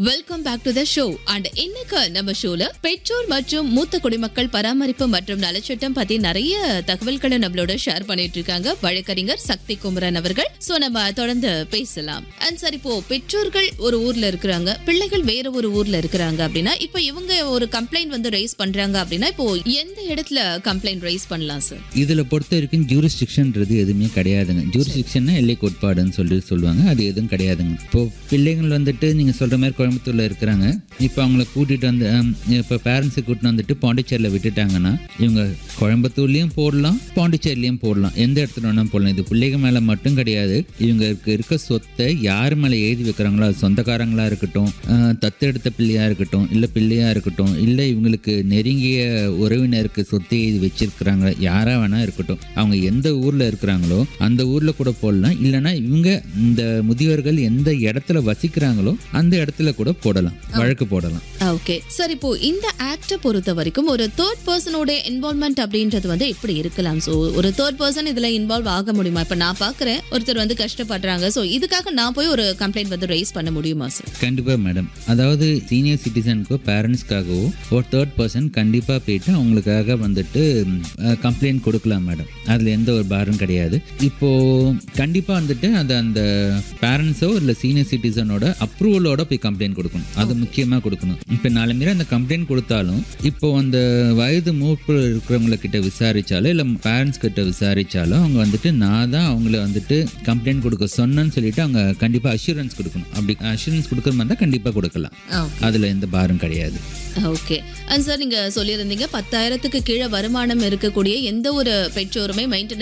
welcome back to the show and இன்னைக்கு நம்ம ஷோல பெற்றோர் மற்றும் மூத்த குடிமக்கள் பராமரிப்பு மற்றும் நலச்சட்டம் பத்தி நிறைய தகவல்களை நம்மளோட ஷேர் பண்ணிட்டு இருக்காங்க வழக்கறிஞர் சக்தி குமரன் அவர்கள் சோ நம்ம தொடர்ந்து பேசலாம் அண்ட் சார் இப்போ பெற்றோர்கள் ஒரு ஊர்ல இருக்கிறாங்க பிள்ளைகள் வேற ஒரு ஊர்ல இருக்கிறாங்க அப்படின்னா இப்போ இவங்க ஒரு கம்ப்ளைண்ட் வந்து ரைஸ் பண்றாங்க அப்படின்னா இப்போ எந்த இடத்துல கம்ப்ளைண்ட் ரைஸ் பண்ணலாம் சார் இதில் பொறுத்த வரைக்கும் ஜூரிஸ்டிக்ஷன்றது எதுவுமே கிடையாதுங்க ஜூரிஸ்டிக்ஷன்னா எல்லை கோட்பாடுன்னு சொல்லி சொல்லுவாங்க அது எதுவும் கிடையாதுங்க இப்போ பிள்ளைங்கள் வந்துட்டு நீங்கள் சொல்கிற மாதிரி கோயம்புத்தூரில் இருக்கிறாங்க இப்போ அவங்கள கூட்டிகிட்டு வந்து ஹம், இப்போ பேரண்ட்ஸை கூட்டிட்டு வந்துட்டு பாண்டிச்சேரியில் விட்டுட்டாங்கன்னா இவங்க கோயம்புத்தூர்லேயும் போடலாம் பாண்டிச்சேரிலையும் போடலாம் எந்த இடத்துல வேணாலும் போடலாம் இது பிள்ளைங்க மேலே மட்டும் கிடையாது இவங்களுக்கு இருக்க சொத்தை யார் மேலே எழுதி வைக்கிறாங்களோ அது சொந்தக்காரங்களா இருக்கட்டும் அஹ், தத்தெடுத்த பிள்ளையா இருக்கட்டும் இல்லை பிள்ளையா இருக்கட்டும் இல்லை இவங்களுக்கு நெருங்கிய உறவினருக்கு சொத்தை எழுதி வச்சிருக்கிறாங்க யாரா வேணா இருக்கட்டும் அவங்க எந்த ஊர்ல இருக்கிறாங்களோ அந்த ஊர்ல கூட போடலாம் இல்லைன்னா இவங்க இந்த முதியோர்கள் எந்த இடத்துல வசிக்கிறாங்களோ அந்த இடத்துல கூட போடலாம் வழக்கு போடலாம் ஓகே சார் இப்போ இந்த ஆக்ட பொறுத்த வரைக்கும் ஒரு தேர்ட் பர்சனோட இன்வால்மெண்ட் அப்படின்றது வந்து எப்படி இருக்கலாம் சோ ஒரு தேர்ட் பர்சன் இதுல இன்வால்வ் ஆக முடியுமா இப்ப நான் பாக்குறேன் ஒருத்தர் வந்து கஷ்டப்படுறாங்க சோ இதுக்காக நான் போய் ஒரு கம்ப்ளைண்ட் வந்து ரைஸ் பண்ண முடியுமா சார் கண்டிப்பா மேடம் அதாவது சீனியர் சிட்டிசனுக்கோ பேரண்ட்ஸ்க்காகவோ ஒரு தேர்ட் பர்சன் கண்டிப்பா போயிட்டு அவங்களுக்காக வந்துட்டு கம்ப்ளைண்ட் கொடுக்கலாம் மேடம் அதுல எந்த ஒரு பாரம் கிடையாது இப்போ கண்டிப்பா வந்துட்டு அது அந்த பேரண்ட்ஸோ இல்லை சீனியர் சிட்டிசனோட அப்ரூவலோட போய் கம்ப்ளைண்ட் கொடுக்கணும் அது முக்கியமாக கொடுக்கணும் இப்போ நாலு மீறி அந்த கம்ப்ளைண்ட் கொடுத்தாலும் இப்போ அந்த வயது மூப்பு இருக்கிறவங்க கிட்ட விசாரிச்சாலோ இல்லை பேரண்ட்ஸ் கிட்ட விசாரிச்சாலோ அவங்க வந்துட்டு நான் தான் அவங்கள வந்துட்டு கம்ப்ளைண்ட் கொடுக்க சொன்னேன்னு சொல்லிட்டு அவங்க கண்டிப்பாக அஷூரன்ஸ் கொடுக்கணும் அப்படி அஷூரன்ஸ் கொடுக்குற மாதிரி தான் கண்டிப்பாக கொடுக்கலாம் அதில் எந்த பாரம் கிடையாது ஓகே அண்ட் சார் நீங்க சொல்லியிருந்தீங்க பத்தாயிரத்துக்கு கீழே வருமானம் இருக்கக்கூடிய எந்த ஒரு பெற்றோருமே மெயின்டெனன்ஸ்